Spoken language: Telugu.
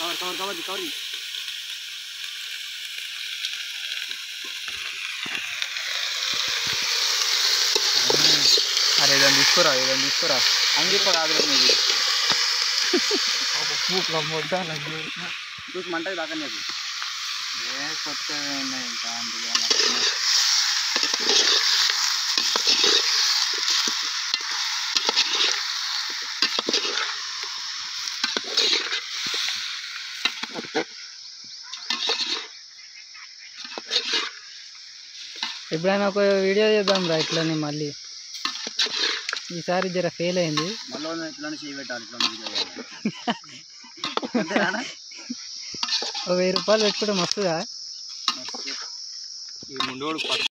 కవర్ కవర్ కవర్ కవర్ అరే ఏదైనా తీసుకురా ఏదైనా తీసుకురా అంగిప్ప కాదు నీది పూకుల ముద్ద చూసి మంటకి దాకా ఏ కొత్తవి ఉన్నాయి ఇంకా అందులో ఎప్పుడైనా ఒక వీడియో చేద్దాం రా ఇట్లనే మళ్ళీ ఈసారి జర ఫెయిల్ అయింది మళ్ళీ ఇట్లా చేయి పెట్టాలి ఇట్లా చేయాలి అంతేనా ఒక వెయ్యి రూపాయలు పెట్టుకుంటే మస్తుగా ఈ ముండోడు